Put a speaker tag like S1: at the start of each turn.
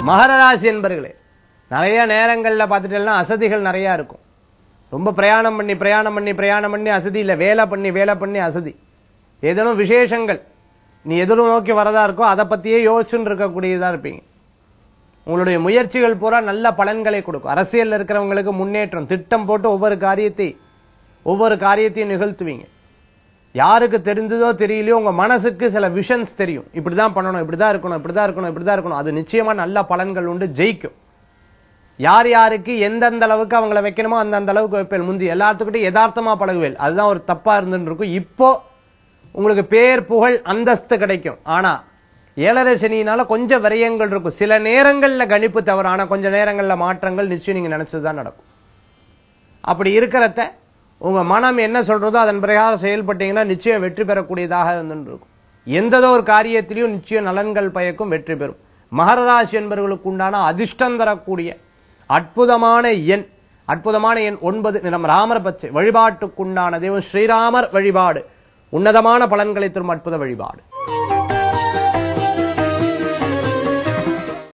S1: மகர ராசி என்பர்களே நிறைய நேரங்கள்ல பார்த்துட்டேன்னா அசதிகள் நிறைய இருக்கும் ரொம்ப பிரயாணம் பண்ணி பிரயாணம் பண்ணி பிரயாணம் பண்ணி அசதி இல்ல வேலை பண்ணி வேலை பண்ணி அசதி ஏதேனும் விசேஷங்கள் நீ எதிரும் நோக்கி வரதா இருக்கோ அதை பத்தியே யோசிச்சுன்னு இருக்கக்கூடியதா இருப்பீங்க உங்களுடைய முயற்சிகள் பூரா நல்ல பலன்களை கொடுக்கும் அரசியல்ல இருக்கிறவங்களுக்கு முன்னேற்றம் திட்டம் போட்டு ஒவ்வொரு காரியத்தை ஒவ்வொரு காரியத்தையும் நிகழ்த்துவீங்க யாருக்கு தெரிஞ்சதோ தெரியலையோ உங்க மனசுக்கு சில விஷன்ஸ் தெரியும் இப்படிதான் பண்ணணும் இப்படிதான் இருக்கணும் இப்படிதான் இருக்கணும் இப்படிதான் இருக்கணும் அது நிச்சயமா நல்ல பலன்கள் உண்டு ஜெயிக்கும் யார் யாருக்கு எந்தெந்த அளவுக்கு அவங்கள வைக்கணுமோ அந்தந்த அளவுக்கு வைப்பேன் முந்தி எல்லாத்துக்கிட்டையும் யதார்த்தமா பழகுவேல் அதுதான் ஒரு தப்பா இருந்துட்டு இருக்கும் இப்போ உங்களுக்கு பேர் புகழ் அந்தஸ்து கிடைக்கும் ஆனா ஏழரை சனியினால கொஞ்சம் விரயங்கள் இருக்கும் சில நேரங்கள்ல கணிப்பு தவறு ஆனா கொஞ்ச நேரங்கள்ல மாற்றங்கள் நிச்சயம் நீங்க நினைச்சதுதான் நடக்கும் அப்படி இருக்கிறத உங்க மனம் என்ன சொல்றதோ அதன் பிரகாரம் செயல்பட்டீங்கன்னா நிச்சயம் வெற்றி பெறக்கூடியதாக இருந்துட்டு இருக்கும் எந்ததோ ஒரு காரியத்திலையும் நிச்சயம் நலன்கள் பயக்கும் வெற்றி பெறும் மகர ராசி என்பவர்களுக்கு உண்டான அதிர்ஷ்டம் தரக்கூடிய அற்புதமான எண் அற்புதமான எண் ஒன்பது நிறம் ராமர் பச்சை வழிபாட்டுக்குண்டான தெய்வம் ஸ்ரீராமர் வழிபாடு உன்னதமான பலன்களை தரும் அற்புத வழிபாடு